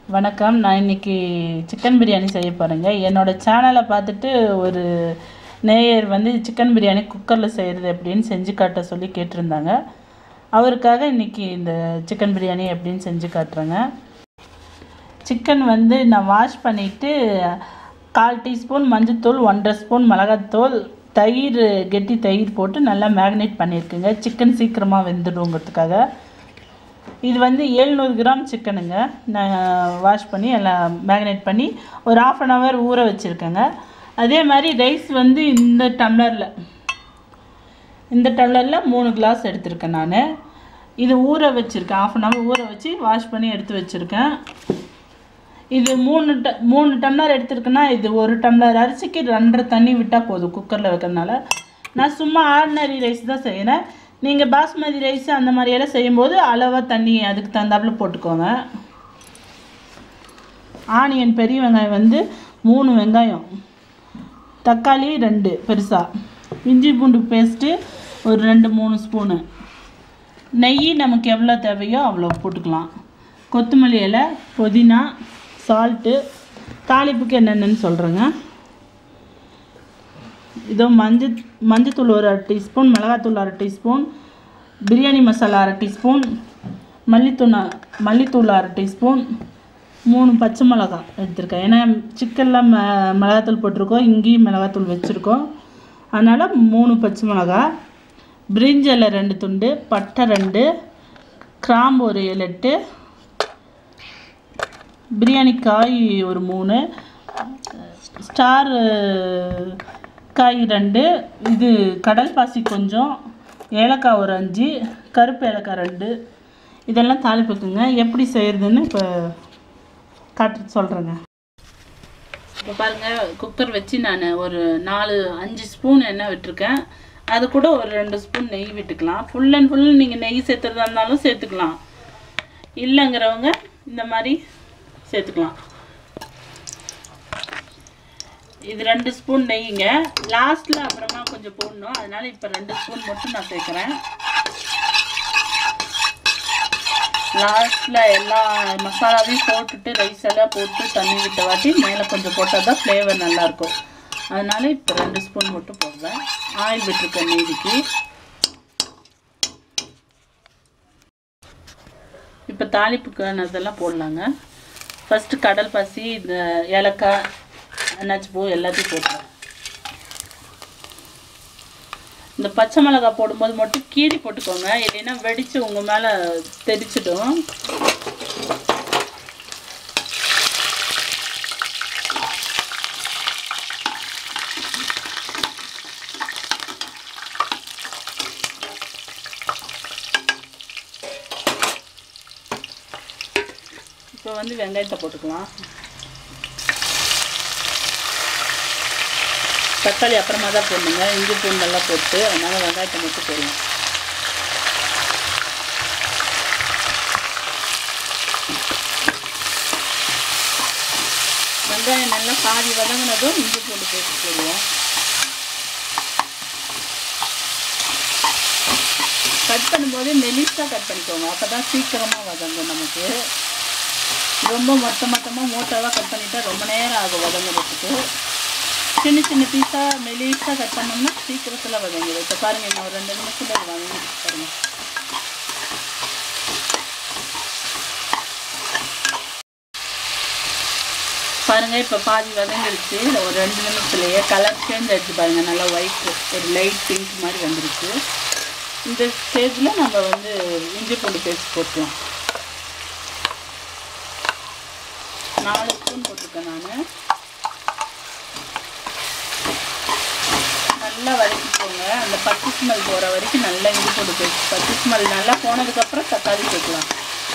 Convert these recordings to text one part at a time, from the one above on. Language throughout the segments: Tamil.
வணக்கம் நான் இன்னைக்கு சிக்கன் பிரியாணி செய்ய போகிறேங்க என்னோடய சேனலை பார்த்துட்டு ஒரு நேயர் வந்து சிக்கன் பிரியாணி குக்கரில் செய்கிறது எப்படின்னு செஞ்சு காட்ட சொல்லி கேட்டிருந்தாங்க அவருக்காக இன்னைக்கு இந்த சிக்கன் பிரியாணி எப்படின்னு செஞ்சு காட்டுறேங்க சிக்கன் வந்து நான் வாஷ் பண்ணிவிட்டு கால் டீஸ்பூன் மஞ்சத்தூள் ஒன்றரை ஸ்பூன் மிளகாத்தூள் தயிர் கெட்டி தயிர் போட்டு நல்லா மேக்னேட் பண்ணியிருக்குங்க சிக்கன் சீக்கிரமாக வெந்துடுங்கிறதுக்காக இது வந்து எழுநூறு கிராம் சிக்கனுங்க நான் வாஷ் பண்ணி எல்லாம் மேக்னேட் பண்ணி ஒரு ஆஃப் அன் ஹவர் ஊற வச்சுருக்கேங்க அதே மாதிரி ரைஸ் வந்து இந்த டம்ளரில் இந்த டம்ளரில் மூணு கிளாஸ் எடுத்திருக்கேன் நான் இது ஊற வச்சுருக்கேன் ஆஃப் அன் ஹவர் ஊற வச்சு வாஷ் பண்ணி எடுத்து வச்சுருக்கேன் இது மூணு ட மூணு டம்ளர் எடுத்திருக்கேன்னா இது ஒரு டம்ளர் அரிசிக்கு ரெண்டரை தண்ணி விட்டால் போதும் குக்கரில் வைக்கிறதுனால நான் சும்மா ஆர்டினரி ரைஸ் தான் செய்கிறேன் நீங்கள் பாஸ்மதி ரைஸ் அந்த மாதிரியெல்லாம் செய்யும்போது அளவாக தண்ணி அதுக்கு தகுந்தாப்புல போட்டுக்கோங்க ஆனியன் பெரிய வெங்காயம் வந்து மூணு வெங்காயம் தக்காளி ரெண்டு பெருசாக இஞ்சி பூண்டு பேஸ்ட்டு ஒரு ரெண்டு மூணு ஸ்பூனு நெய் நமக்கு எவ்வளோ தேவையோ அவ்வளோ போட்டுக்கலாம் கொத்தமல்லி இலை புதினா சால்ட்டு தாளிப்புக்கு என்னென்னு சொல்கிறேங்க இதோ மஞ்சள் மஞ்சத்தூள் ஒரு அரை டீஸ்பூன் மிளகாத்தூள் அரை டீஸ்பூன் பிரியாணி மசாலா அரை டீஸ்பூன் மல்லித்தூள் மல்லித்தூள் அரை டீஸ்பூன் மூணு பச்சை மிளகா எடுத்திருக்கேன் ஏன்னா சிக்கனில் ம மிளகாத்தூள் போட்டிருக்கோம் இங்கேயும் மிளகாத்தூள் வச்சுருக்கோம் அதனால் மூணு பச்சை மிளகா பிரிஞ்சி இலை ரெண்டு துண்டு பட்டை ரெண்டு கிராம்பு ஒரு ஏழு எட்டு பிரியாணி காய் ஒரு மூணு ஸ்டார் காய் ரெண்டு இது கடல் பாசி கொஞ்சம் ஏலக்காய் ஒரு அஞ்சு கருப்பு ஏலக்காய் ரெண்டு இதெல்லாம் தாளிப்புக்குங்க எப்படி செய்கிறதுன்னு இப்போ காட்டு சொல்கிறேங்க இப்போ பாருங்கள் குக்கர் வச்சு நான் ஒரு நாலு அஞ்சு ஸ்பூன் எண்ணெய் விட்டுருக்கேன் அது கூட ஒரு ரெண்டு ஸ்பூன் நெய் விட்டுக்கலாம் ஃபுல் அண்ட் ஃபுல் நீங்கள் நெய் சேர்த்துறதா இருந்தாலும் சேர்த்துக்கலாம் இல்லைங்கிறவங்க இந்த மாதிரி சேர்த்துக்கலாம் இது ரெண்டு ஸ்பூன் நெய்யுங்க லாஸ்ட்டில் அப்புறமா கொஞ்சம் போடணும் அதனால இப்போ ரெண்டு ஸ்பூன் மட்டும் நான் சேர்க்குறேன் லாஸ்ட்டில் எல்லா மசாலாவையும் போட்டுட்டு ரைஸ் எல்லாம் போட்டு தண்ணி விட்ட வாட்டி மேலே கொஞ்சம் போட்டால் தான் ஃப்ளேவர் நல்லாயிருக்கும் அதனால இப்போ ரெண்டு ஸ்பூன் மட்டும் போடுறேன் ஆயில் விட்டுருக்கேன் மீதிக்கு இப்போ தாளிப்புக்கானதெல்லாம் போடலாங்க ஃபஸ்ட்டு கடல் பாசி இந்த ஏலக்காய் அன்னாச்சி பூ எல்லாத்தையும் போட்டுருவேன் இந்த பச்சை மிளகாய் போடும்போது மட்டும் கீரி போட்டுக்கோங்க இல்லைன்னா வெடித்து உங்கள் மேலே தெரிச்சிடும் இப்போ வந்து வெங்காயத்தை போட்டுக்கலாம் தக்காளி அப்புறமா தான் போடணுங்க இஞ்சி பூண்டெல்லாம் போட்டு அதனால் வெங்காயத்தை மட்டும் போடலாம் வெங்காயம் நல்லா பாதி வதங்கினதும் இஞ்சி பூண்டு பேஸ்ட் போடுவோம் கட் பண்ணும்போது மெலிசாக கட் பண்ணிக்கோங்க அப்போ தான் சீக்கிரமாக வதங்கும் நமக்கு ரொம்ப மொத்த மொத்தமாக மூட்டாவாக கட் பண்ணிட்டா ரொம்ப நேரம் ஆகும் வதங்குறதுக்கு சின்ன சின்ன பீஸாக மெலிசாக கட் பண்ணோம்னா சீக்கிரத்தில் வதங்கிடும் இப்போ பாருங்கள் இன்னும் ஒரு ரெண்டு நிமிஷத்தில் வதங்கிடுச்சு பாருங்கள் பாருங்கள் இப்போ பாதி வதங்கிடுச்சு ஒரு ரெண்டு நிமிஷத்துலேயே கலர் சேஞ்ச் ஆகிடுச்சு பாருங்கள் நல்லா ஒயிட் ஒரு லைட் பிங்க் மாதிரி வந்துருச்சு இந்த ஸ்டேஜில் நம்ம வந்து இஞ்சி பூண்டு பேஸ்ட் போட்டுக்கலாம் நாலு ஸ்பூன் போட்டிருக்கேன் நான் நல்லா வதக்கிக்கோங்க அந்த பச்சை ஸ்மெல் போகிற வரைக்கும் நல்லா இஞ்சி போட்டு பேஸ்ட் பச்சை ஸ்மெல் நல்லா போனதுக்கப்புறம் தக்காளி சேர்க்கலாம்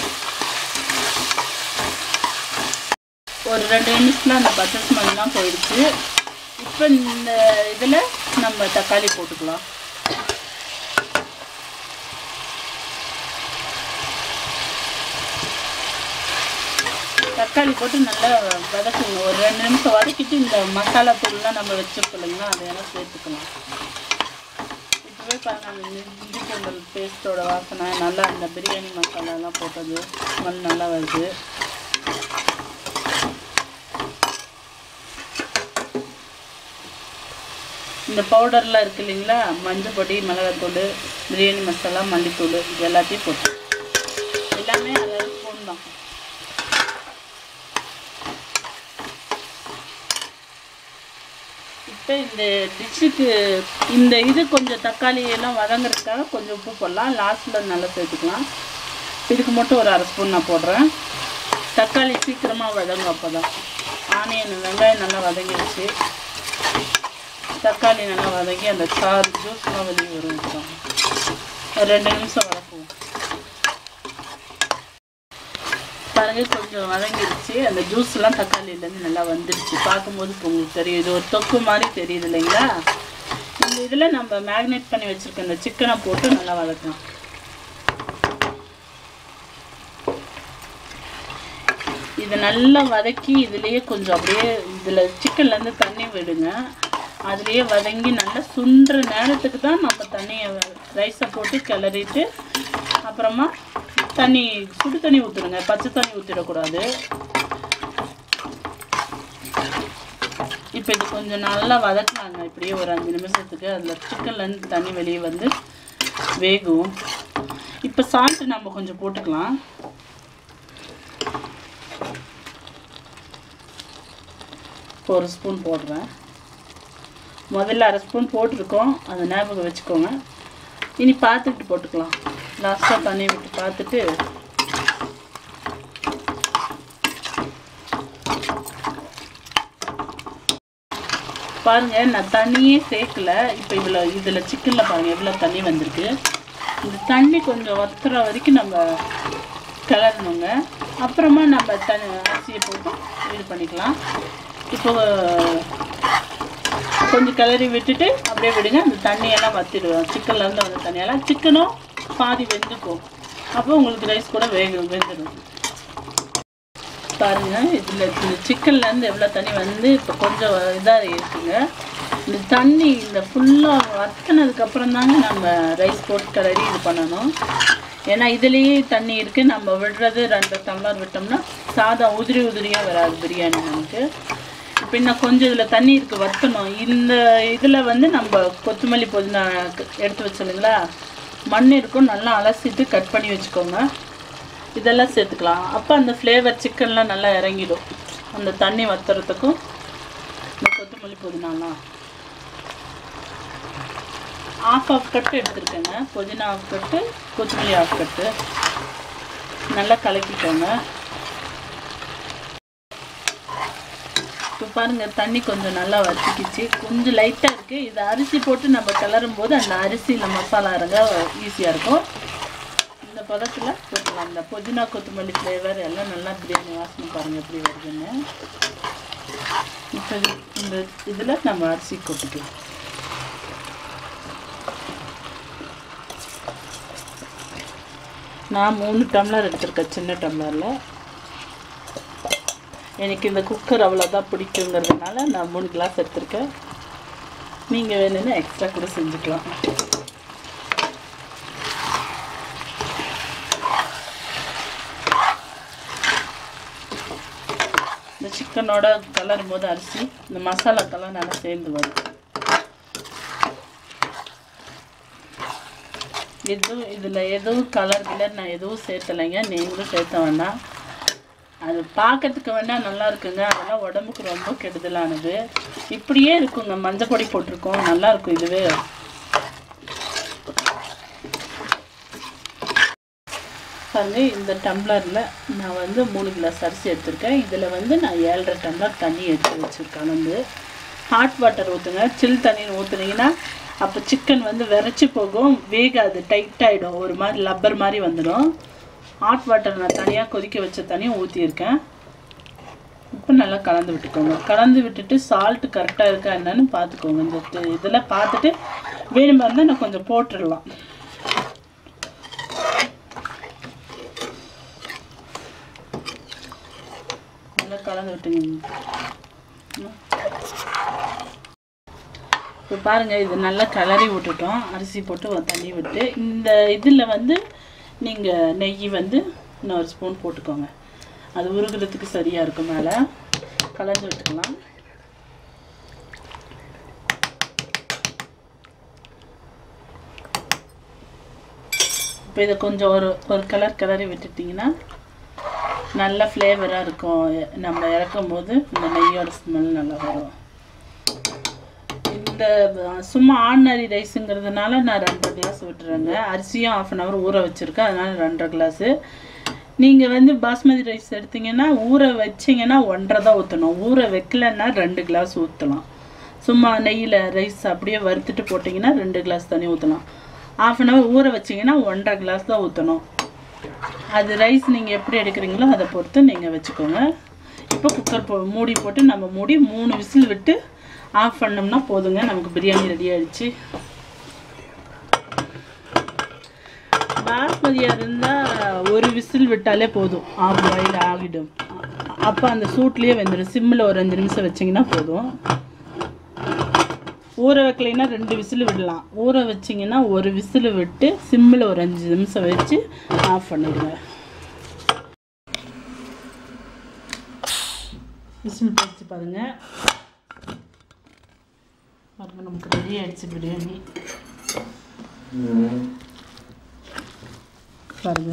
ஒரு ரெண்டு நிமிஷத்தில் அந்த பச்சை ஸ்மெல்லாம் போயிடுச்சு இப்போ இந்த இதில் நம்ம தக்காளி போட்டுக்கலாம் தக்காளி போட்டு நல்லா வதக்குங்க ஒரு ரெண்டு நிமிஷம் வதக்கிட்டு இந்த மசாலா தூள்லாம் நம்ம வச்சுருக்கோம் இல்லைங்களா அதையெல்லாம் சேர்த்துக்கலாம் இப்போவே பாருங்க அந்த இஞ்சி பூண்டல் பேஸ்ட்டோட வாசனை நல்லா இந்த பிரியாணி மசாலாலாம் போட்டது ஸ்மெல் நல்லா வருது இந்த பவுடர்லாம் இருக்கு இல்லைங்களா மஞ்சள் பொடி மிளகாத்தூள் பிரியாணி மசாலா மல்லித்தூள் இது எல்லாத்தையும் போட்டு எல்லாமே அரை ஸ்பூன் தான் இப்போ இந்த டிஷ்ஷுக்கு இந்த இது கொஞ்சம் தக்காளி எல்லாம் வதங்குறதுக்காக கொஞ்சம் உப்பு போடலாம் லாஸ்ட்டில் நல்லா சேர்த்துக்கலாம் இதுக்கு மட்டும் ஒரு அரை ஸ்பூன் நான் போடுறேன் தக்காளி சீக்கிரமாக வதங்கும் அப்போ தான் ஆனியன் வெங்காயம் நல்லா வதங்கிடுச்சு தக்காளி நல்லா வதங்கி அந்த சாறு ஜூஸ்லாம் வெளியே வரும் இப்போ. ஒரு ரெண்டு நிமிஷம் வதக்குவோம் பாருங்க கொஞ்சம் வதங்கிடுச்சு அந்த ஜூஸ்லாம் தக்காளியிலேருந்து நல்லா வந்துடுச்சு பார்க்கும்போது இப்போ உங்களுக்கு தெரியும் இது ஒரு தொக்கு மாதிரி தெரியுது இல்லைங்களா இந்த இதில் நம்ம மேக்னேட் பண்ணி வச்சுருக்க இந்த சிக்கனை போட்டு நல்லா வதக்கலாம் இதை நல்லா வதக்கி இதுலேயே கொஞ்சம் அப்படியே இதில் சிக்கன்லேருந்து தண்ணி விடுங்க அதுலேயே வதங்கி நல்லா சுண்டுற நேரத்துக்கு தான் நம்ம தண்ணியை ரைஸை போட்டு கிளறிட்டு அப்புறமா தண்ணி சுடு தண்ணி ஊற்றுடுங்க பச்சை தண்ணி ஊற்றிடக்கூடாது இப்போ இது கொஞ்சம் நல்லா வதக்கலாங்க இப்படியே ஒரு அஞ்சு நிமிஷத்துக்கு அதில் சிக்கன்லேருந்து தண்ணி வெளியே வந்து வேகும் இப்போ சால்ட்டு நம்ம கொஞ்சம் போட்டுக்கலாம் ஒரு ஸ்பூன் போடுறேன் முதல்ல அரை ஸ்பூன் போட்டிருக்கோம் அதை ஞாபகம் வச்சுக்கோங்க இனி பார்த்துட்டு போட்டுக்கலாம் லாஸ்ட்டாக தண்ணி விட்டு பார்த்துட்டு பாருங்க நான் தண்ணியே சேர்க்கல இப்போ இவ்வளோ இதில் சிக்கனில் பாருங்கள் எவ்வளோ தண்ணி வந்திருக்கு இந்த தண்ணி கொஞ்சம் வத்துற வரைக்கும் நம்ம கிளறணுங்க அப்புறமா நம்ம தண்ணி அரிசியை போட்டு இது பண்ணிக்கலாம் இப்போ கொஞ்சம் கிளறி விட்டுட்டு அப்படியே விடுங்க அந்த தண்ணியெல்லாம் வத்திடுவோம் சிக்கன்லேருந்து வந்த தண்ணியெல்லாம் சிக்கனும் பாதி வெந்துக்கும் அப்போ உங்களுக்கு ரைஸ் கூட வேக வெந்துடும் பாருங்க இதில் இந்த சிக்கன்லேருந்து எவ்வளோ தண்ணி வந்து இப்போ கொஞ்சம் இதாக இருக்குங்க இந்த தண்ணி இந்த ஃபுல்லாக வத்தினதுக்கப்புறம் தாங்க நம்ம ரைஸ் போட்டு கிளறி இது பண்ணணும் ஏன்னா இதுலேயே தண்ணி இருக்குது நம்ம விடுறது ரெண்டு டம்ளர் விட்டோம்னா சாதம் உதிரி உதிரியாக வராது பிரியாணி நமக்கு இப்போ இன்னும் கொஞ்சம் இதில் தண்ணி இருக்குது வத்தணும் இந்த இதில் வந்து நம்ம கொத்தமல்லி புதினா எடுத்து வச்சோங்களா மண் இருக்கும் நல்லா அலசிட்டு கட் பண்ணி வச்சுக்கோங்க இதெல்லாம் சேர்த்துக்கலாம் அப்போ அந்த ஃப்ளேவர் சிக்கன்லாம் நல்லா இறங்கிடும் அந்த தண்ணி வத்துறதுக்கும் இந்த கொத்தமல்லி புதினாலாம் ஆஃப் ஆஃப் கட்டு எடுத்துருக்கேங்க புதினா ஆஃப் கட்டு கொத்தமல்லி ஆஃப் கட்டு நல்லா கலக்கிக்கோங்க இப்போ பாருங்க தண்ணி கொஞ்சம் நல்லா வத்திக்கிச்சு கொஞ்சம் லைட்டாக இருக்குது இது அரிசி போட்டு நம்ம கிளறும் போது அந்த அரிசியில் மசாலா இறங்க ஈஸியாக இருக்கும் இந்த பதத்தில் போட்டுக்கலாம் இந்த புதினா கொத்தமல்லி ஃப்ளேவர் எல்லாம் நல்லா பிரியாணி வாசனை பாருங்கள் எப்படி வருதுன்னு இப்போ இது- இந்த இதில் நம்ம அரிசி கொட்டிக்கலாம் நான் மூணு டம்ளர் எடுத்திருக்கேன் சின்ன டம்ளரில் எனக்கு இந்த குக்கர் அவ்வளோதான் பிடிக்குங்கிறதுனால நான் மூணு கிளாஸ் எடுத்திருக்கேன் நீங்கள் வேணும்னா எக்ஸ்ட்ரா கூட செஞ்சுக்கலாம் இந்த சிக்கனோட கலரும் போது அரிசி இந்த மசாலாக்கெல்லாம் நல்லா சேர்ந்து வரும் எதுவும் இதில் எதுவும் கலர் கிலர் நான் எதுவும் சேர்த்தலைங்க நீங்களும் சேர்த்த வேண்டாம் அது பார்க்கறதுக்கு வேணால் நல்லா இருக்குங்க அதெல்லாம் உடம்புக்கு ரொம்ப கெடுதலானது இப்படியே இருக்குங்க மஞ்சள் பொடி போட்டிருக்கோம் நல்லா இருக்கும் இதுவே பாருங்க இந்த டம்ளரில் நான் வந்து மூணு கிளாஸ் அரிசி எடுத்திருக்கேன் இதில் வந்து நான் ஏழரை டம்ளர் தண்ணி எடுத்து வச்சுருக்கேன் வந்து ஹாட் வாட்டர் ஊற்றுங்க சில் தண்ணின்னு ஊற்றுனீங்கன்னா அப்போ சிக்கன் வந்து விரைச்சி போகும் வேகாது டைட் ஆகிடும் ஒரு மாதிரி லப்பர் மாதிரி வந்துடும் ஹாட் வாட்டர் நான் தனியாக கொதிக்க வச்ச தண்ணியும் ஊற்றியிருக்கேன் இப்போ நல்லா கலந்து விட்டுக்கோங்க கலந்து விட்டுட்டு சால்ட்டு கரெக்டாக இருக்கா என்னன்னு பார்த்துக்கோங்க இந்த தி- இதில் பார்த்துட்டு வேணுமா இருந்தால் நான் கொஞ்சம் போட்டுடலாம் நல்லா கலந்து விட்டுங்க இப்போ பாருங்கள் இது நல்லா கிளறி விட்டுட்டோம் அரிசி போட்டு ஒரு தண்ணி விட்டு இந்த இதில் வந்து நீங்கள் நெய் வந்து இன்னொரு ஸ்பூன் போட்டுக்கோங்க அது உருகுறதுக்கு சரியாக இருக்கும் மேலே கலந்து விட்டுக்கலாம் இப்போ இதை கொஞ்சம் ஒரு ஒரு கலர் கிளறி விட்டுட்டிங்கன்னா நல்ல ஃப்ளேவராக இருக்கும் நம்ம இறக்கும் போது இந்த நெய்யோட ஸ்மெல் நல்லா வரும் இந்த அஹ், சும்மா ஆர்டினரி ரைஸுங்கிறதுனால நான் ரெண்டரை கிளாஸ் விட்டுறேங்க அரிசியும் ஆஃப் அன் ஹவர் ஊற வச்சுருக்கேன் அதனால ரெண்டரை கிளாஸு நீங்கள் வந்து பாஸ்மதி ரைஸ் எடுத்தீங்கன்னா ஊற வச்சிங்கன்னா ஒன்றரை தான் ஊற்றணும் ஊற வைக்கலன்னா ரெண்டு கிளாஸ் ஊற்றலாம் சும்மா நெய்யில் ரைஸ் அப்படியே வறுத்துட்டு போட்டிங்கன்னா ரெண்டு கிளாஸ் தண்ணி ஊற்றலாம் ஆஃப் அன் ஹவர் ஊற வச்சிங்கன்னா ஒன்றரை கிளாஸ் தான் ஊற்றணும் அது ரைஸ் நீங்கள் எப்படி எடுக்கிறீங்களோ அதை பொறுத்து நீங்கள் வச்சுக்கோங்க இப்போ குக்கர் போ மூடி போட்டு நம்ம மூடி மூணு விசில் விட்டு ஆஃப் பண்ணோம்னா போதுங்க நமக்கு பிரியாணி ரெடி ஆயிடுச்சு பாஸ்மதியாக இருந்தால் ஒரு விசில் விட்டாலே போதும் ஆஃப் பாயில் ஆகிடும் அப்போ அந்த சூட்லேயே வெந்துடும் சிம்மில் ஒரு அஞ்சு நிமிஷம் வச்சிங்கன்னா போதும் ஊற வைக்கலைன்னா ரெண்டு விசில் விடலாம் ஊற வச்சிங்கன்னா ஒரு விசில் விட்டு சிம்மில் ஒரு அஞ்சு நிமிஷம் வச்சு ஆஃப் பண்ணிடுங்க விசில் போச்சு பாருங்க பாருங்க நமக்கு ரெடி ஆயிடுச்சு பிரியாணி பாருங்க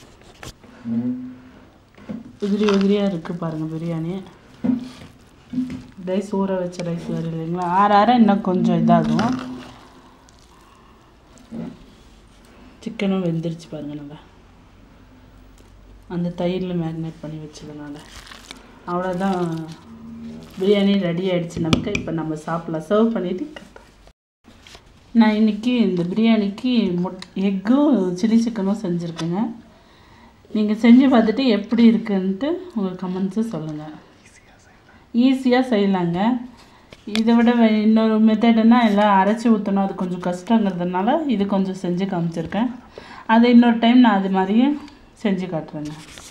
உதிரி உதிரியாக இருக்குது பாருங்கள் பிரியாணி ரைஸ் ஊற வச்ச ரைஸ் வேறு இல்லைங்களா ஆற ஆற இன்னும் கொஞ்சம் இதாகும் சிக்கனும் வெந்துருச்சு பாருங்கள் நல்லா அந்த தயிரில் மேரினேட் பண்ணி வச்சதுனால அவ்வளோதான் பிரியாணி ரெடி ஆயிடுச்சு நமக்கு இப்போ நம்ம சாப்பிடலாம் சர்வ் பண்ணிவிட்டு நான் இன்றைக்கி இந்த பிரியாணிக்கு முட் எக்கும் சில்லி சிக்கனும் செஞ்சுருக்கேங்க நீங்கள் செஞ்சு பார்த்துட்டு எப்படி இருக்குன்ட்டு உங்கள் கமெண்ட்ஸு சொல்லுங்கள் ஈஸியாக செய்யலாங்க இதை விட வே- இன்னொரு மெத்தடுனா எல்லாம் அரைச்சி ஊற்றணும் அது கொஞ்சம் கஷ்டங்கிறதுனால இது கொஞ்சம் செஞ்சு காமிச்சிருக்கேன் அது இன்னொரு டைம் நான் அது மாதிரியும் செஞ்சு காட்டுறேங்க